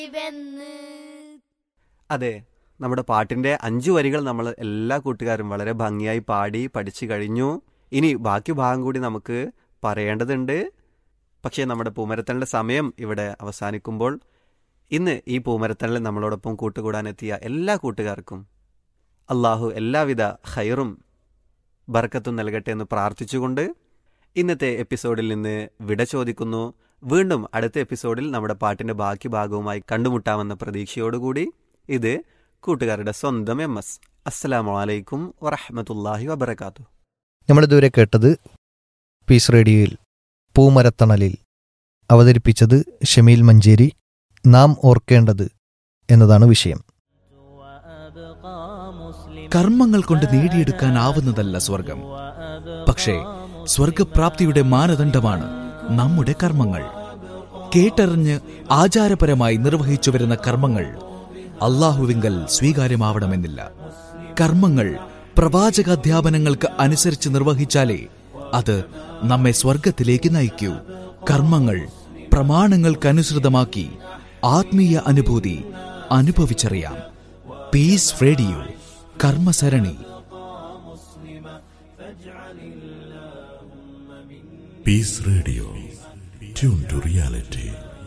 വെന്ന് അതെ നമ്മുടെ പാട്ടിന്റെ അഞ്ചു വരികൾ നമ്മൾ എല്ലാ കൂട്ടുകാരും വളരെ ഭംഗിയായി പാടി പഠിച്ചു കഴിഞ്ഞു ഇനി ബാക്കി ഭാഗം കൂടി നമുക്ക് പറയേണ്ടതുണ്ട് പക്ഷേ നമ്മുടെ പൂമരത്തണിന്റെ സമയം ഇവിടെ അവസാനിക്കുമ്പോൾ ഇന്ന് ഈ പൂമരത്തണിൽ നമ്മളോടൊപ്പം കൂട്ടുകൂടാനെത്തിയ എല്ലാ കൂട്ടുകാർക്കും അള്ളാഹു എല്ലാവിധ ഹൈറും ബർക്കത്തും നൽകട്ടെ എന്ന് പ്രാർത്ഥിച്ചുകൊണ്ട് ഇന്നത്തെ എപ്പിസോഡിൽ നിന്ന് വിട ചോദിക്കുന്നു വീണ്ടും അടുത്ത എപ്പിസോഡിൽ നമ്മുടെ പാട്ടിന്റെ ബാക്കി ഭാഗവുമായി കണ്ടുമുട്ടാമെന്ന പ്രതീക്ഷയോടുകൂടി ഇത് കൂട്ടുകാരുടെ സ്വന്തം എം എസ് അസ്സലാമലൈക്കും വറഹമത്തല്ലാഹി വബർക്കാത്തു നമ്മളിതുവരെ കേട്ടത് പീസ് റേഡിയോയിൽ പൂമരത്തണലിൽ അവതരിപ്പിച്ചത് ഷമീൽ മഞ്ചേരി നാം ഓർക്കേണ്ടത് എന്നതാണ് വിഷയം കർമ്മങ്ങൾ കൊണ്ട് നേടിയെടുക്കാനാവുന്നതല്ല സ്വർഗം പക്ഷേ സ്വർഗപ്രാപ്തിയുടെ മാനദണ്ഡമാണ് നമ്മുടെ കർമ്മങ്ങൾ കേട്ടറിഞ്ഞ് ആചാരപരമായി നിർവഹിച്ചു വരുന്ന കർമ്മങ്ങൾ അള്ളാഹുവിങ്കൽ സ്വീകാര്യമാവണമെന്നില്ല കർമ്മങ്ങൾ പ്രവാചകാധ്യാപനങ്ങൾക്ക് അനുസരിച്ച് നിർവഹിച്ചാലേ അത് നമ്മെ സ്വർഗത്തിലേക്ക് നയിക്കൂ കർമ്മങ്ങൾ പ്രമാണങ്ങൾക്കനുസൃതമാക്കി ആത്മീയ അനുഭൂതി അനുഭവിച്ചറിയാം പീസ് റേഡിയോ കർമ്മസരണി Peace Radio. Tune to reality.